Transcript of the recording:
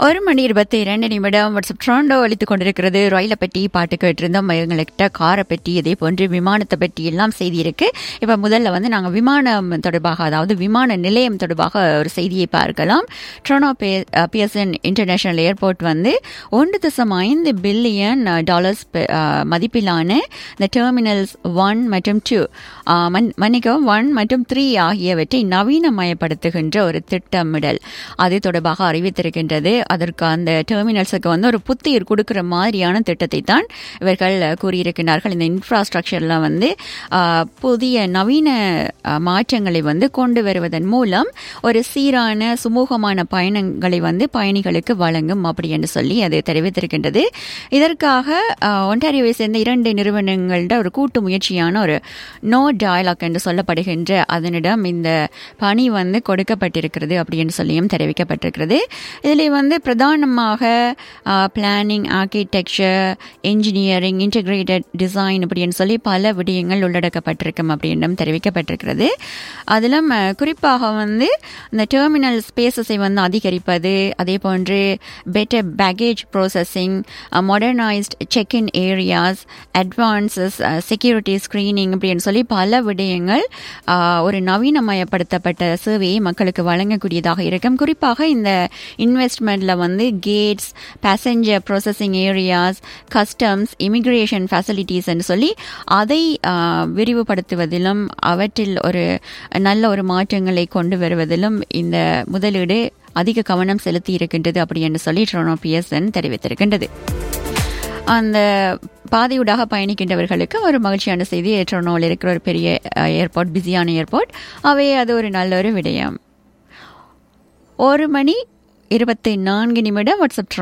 ஒரு மணி இருபத்தி இரண்டு நிமிடம் வாட்ஸ்அப் ட்ராண்டோ அளித்துக் கொண்டிருக்கிறது ரயிலை பற்றி பாட்டு கேட்டிருந்தோம் எங்கள்கிட்ட காரை பற்றி இதே போன்று விமானத்தை பற்றி எல்லாம் செய்தி இருக்கு இப்போ முதல்ல வந்து நாங்கள் விமானம் தொடர்பாக அதாவது விமான நிலையம் தொடர்பாக ஒரு செய்தியை பார்க்கலாம் Toronto Pearson international airport வந்து ஒன்று தசம் ஐந்து பில்லியன் டாலர்ஸ் மதிப்பிலான இந்த டெர்மினல்ஸ் ஒன் மற்றும் டூ மன்னிக்கவும் ஒன் மற்றும் த்ரீ ஆகியவற்றை நவீனமயப்படுத்துகின்ற ஒரு திட்டமிடல் அது தொடர்பாக அறிவித்திருக்கின்றது அதற்கு அந்த டெர்மினல்ஸுக்கு வந்து ஒரு புத்துயிர் கொடுக்கிற மாதிரியான திட்டத்தை தான் இவர்கள் கூறியிருக்கிறார்கள் இந்த இன்ஃப்ராஸ்ட்ரக்சரில் வந்து புதிய நவீன மாற்றங்களை வந்து கொண்டு வருவதன் மூலம் ஒரு சீரான சுமூகமான பயணங்களை வந்து பயணிகளுக்கு வழங்கும் அப்படி என்று சொல்லி அது தெரிவித்திருக்கின்றது இதற்காக ஒன்டாரியோவை சேர்ந்த இரண்டு நிறுவனங்கள்ட ஒரு கூட்டு முயற்சியான ஒரு நோ டயலாக் என்று சொல்லப்படுகின்ற அதனிடம் இந்த பணி வந்து கொடுக்கப்பட்டிருக்கிறது அப்படின்னு சொல்லியும் தெரிவிக்கப்பட்டிருக்கிறது இதில் வந்து பிரதானமாக planning architecture engineering integrated design அப்படின்னு சொல்லி பல விடயங்கள் உள்ளடக்கப்பட்டிருக்கும் அப்படின்னும் தெரிவிக்கப்பட்டிருக்கிறது அதிலும் குறிப்பாக வந்து இந்த டெர்மினல் ஸ்பேசஸை வந்து அதிகரிப்பது அதே போன்று better baggage processing modernised check in areas advances security screening அப்படின்னு சொல்லி பல விடயங்கள் ஒரு நவீனமயப்படுத்தப்பட்ட சேவையை மக்களுக்கு வழங்கக்கூடியதாக இருக்கும் குறிப்பாக இந்த இன்வெஸ்ட்மெண்ட்ல வந்து gates passenger processing areas customs immigration facilities சொல்லி அதை விரிவுபடுத்துவதிலும் அவற்றில் ஒரு நல்ல ஒரு மாற்றங்களை கொண்டு வருவதிலும் இந்த முதலீடு அதிக கவனம் செலுத்தி இருக்கின்றது அப்படி என்று சொல்லி ட்ரோனோ பிஎஸ்என் தெரிவித்திருக்கின்றது அந்த பாதையூடாக பயணிக்கின்றவர்களுக்கு ஒரு மகிழ்ச்சியான செய்தி ட்ரோனோவில் இருக்கிற ஒரு பெரிய ஏர்போர்ட் பிஸியான ஏர்போர்ட் அவை அது ஒரு நல்ல ஒரு விடயம் ஒரு மணி இருபத்தி நான்கு நிமிடம் வாட்ஸ்அப்